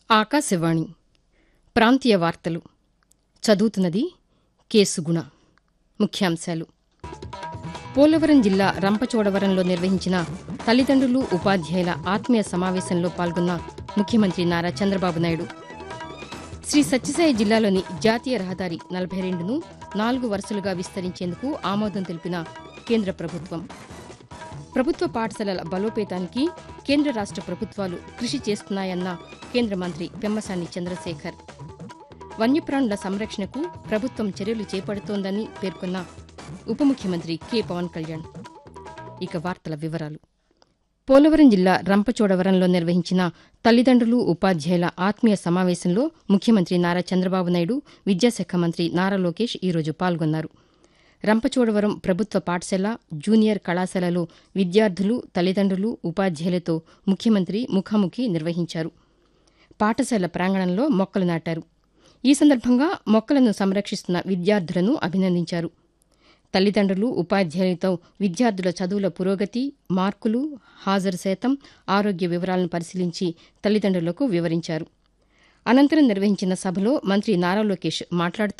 ఆకాశవాణి ప్రాంతీయ వార్తలు చదువుతున్నది కేసుగుణ ముఖ్యాంశాలు పోలవరం జిల్లా రంపచోడవరంలో నిర్వహించిన తల్లిదండ్రులు ఉపాధ్యాయుల ఆత్మీయ సమావేశంలో పాల్గొన్న ముఖ్యమంత్రి నారా చంద్రబాబు నాయుడు శ్రీ సత్యసాయి జిల్లాలోని జాతీయ రహదారి నలభై రెండును నాలుగు వరుసలుగా విస్తరించేందుకు ఆమోదం తెలిపిన కేంద్ర ప్రభుత్వం ప్రభుత్వ పాఠశాలల బలోపేతానికి కేంద్ర రాష్ట ప్రభుత్వాలు కృషి చేస్తున్నాయన్న కేంద్ర మంత్రి పెమ్మసాని చంద్రశేఖర్ వన్యప్రాణుల సంరక్షణకు ప్రభుత్వం చర్యలు చేపడుతోందని పేర్కొన్న ఉప ముఖ్యమంత్రి కె పవన్ కళ్యాణ్ ఇక వార్తల వివరాలు పోలవరం జిల్లా రంపచోడవరంలో నిర్వహించిన తల్లిదండ్రులు ఉపాధ్యాయుల ఆత్మీయ సమావేశంలో ముఖ్యమంత్రి నారా చంద్రబాబు నాయుడు విద్యాశాఖ మంత్రి నారా లోకేష్ ఈరోజు పాల్గొన్నారు రంపచోడవరం ప్రభుత్వ పాఠశాల జూనియర్ కళాశాలలో విద్యార్థులు తల్లిదండ్రులు ఉపాధ్యాయులతో ముఖ్యమంత్రి ముఖాముఖి నిర్వహించారు పాఠశాల ప్రాంగణంలో మొక్కలు నాటారు ఈ సందర్భంగా మొక్కలను సంరక్షిస్తున్న విద్యార్థులను అభినందించారు తల్లిదండ్రులు ఉపాధ్యాయులతో విద్యార్థుల చదువుల పురోగతి మార్కులు హాజరు శాతం ఆరోగ్య వివరాలను పరిశీలించి తల్లిదండ్రులకు వివరించారు అనంతరం నిర్వహించిన సభలో మంత్రి నారా లోకేష్ మాట్లాడుతూ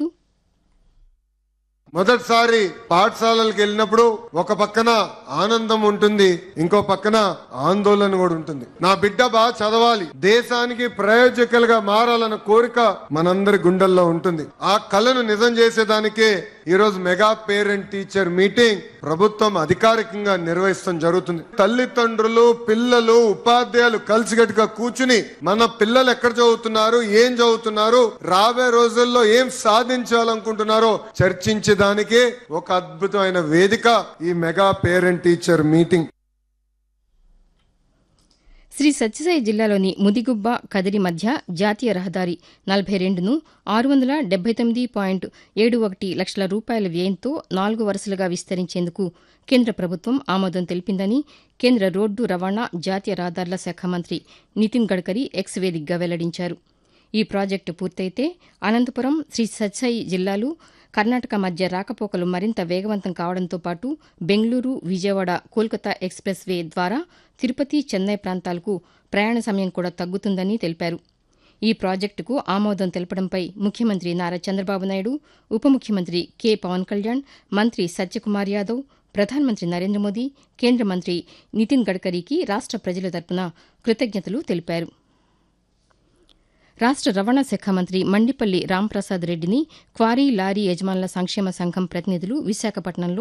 మొదటిసారి పాఠశాలలకు వెళ్ళినప్పుడు ఒక పక్కన ఆనందం ఉంటుంది ఇంకో పక్కన ఆందోళన కూడా ఉంటుంది నా బిడ్డ బాగా చదవాలి దేశానికి ప్రయోజకులుగా మారాలన్న కోరిక మనందరి గుండెల్లో ఉంటుంది ఆ కళను నిజం చేసేదానికే ఈ రోజు మెగా పేరెంట్ టీచర్ మీటింగ్ ప్రభుత్వం అధికారికంగా నిర్వహిస్తాం జరుగుతుంది తల్లిదండ్రులు పిల్లలు ఉపాధ్యాయులు కలిసిగట్టుగా కూర్చుని మన పిల్లలు ఎక్కడ చదువుతున్నారు ఏం చదువుతున్నారు రాబోయే రోజుల్లో ఏం సాధించాలనుకుంటున్నారో చర్చించడానికే ఒక అద్భుతమైన వేదిక ఈ mega parent teacher meeting Sri Satyasai జిల్లాలోని ముదిగుబ్బ కదిరి మధ్య జాతీయ రహదారి నలభై రెండును ఆరు వందల డెబ్బై తొమ్మిది పాయింట్ ఏడు ఒకటి లక్షల రూపాయల వ్యయంతో నాలుగు వరుసలుగా విస్తరించేందుకు కేంద్ర ప్రభుత్వం ఆమోదం తెలిపిందని కేంద్ర రోడ్డు రవాణా జాతీయ రహదారుల శాఖ మంత్రి నితిన్ గడ్కరీ ఎక్స్ వేదికగా వెల్లడించారు ఈ ప్రాజెక్టు పూర్తయితే అనంతపురం శ్రీ సత్యసాయి జిల్లాలు కర్ణాటక మధ్య రాకపోకలు మరింత వేగవంతం కావడంతో పాటు బెంగళూరు విజయవాడ కోల్కతా ఎక్స్ప్రెస్ వే ద్వారా తిరుపతి చెన్నై ప్రాంతాలకు ప్రయాణ సమయం కూడా తగ్గుతుందని తెలిపారు ఈ ప్రాజెక్టుకు ఆమోదం తెలపడంపై ముఖ్యమంత్రి నారా చంద్రబాబు నాయుడు ఉప ముఖ్యమంత్రి కె పవన్ కళ్యాణ్ మంత్రి సత్యకుమార్ యాదవ్ ప్రధానమంత్రి నరేంద్ర మోదీ కేంద్ర మంత్రి నితిన్ గడ్కరీకి రాష్ట ప్రజల తరపున కృతజ్ఞతలు తెలిపారు రాష్ట రవాణా శాఖ మంత్రి మండిపల్లి రాంప్రసాద్ రెడ్డిని క్వారీ లారీ యజమానుల సంక్షేమ సంఘం ప్రతినిధులు విశాఖపట్నంలో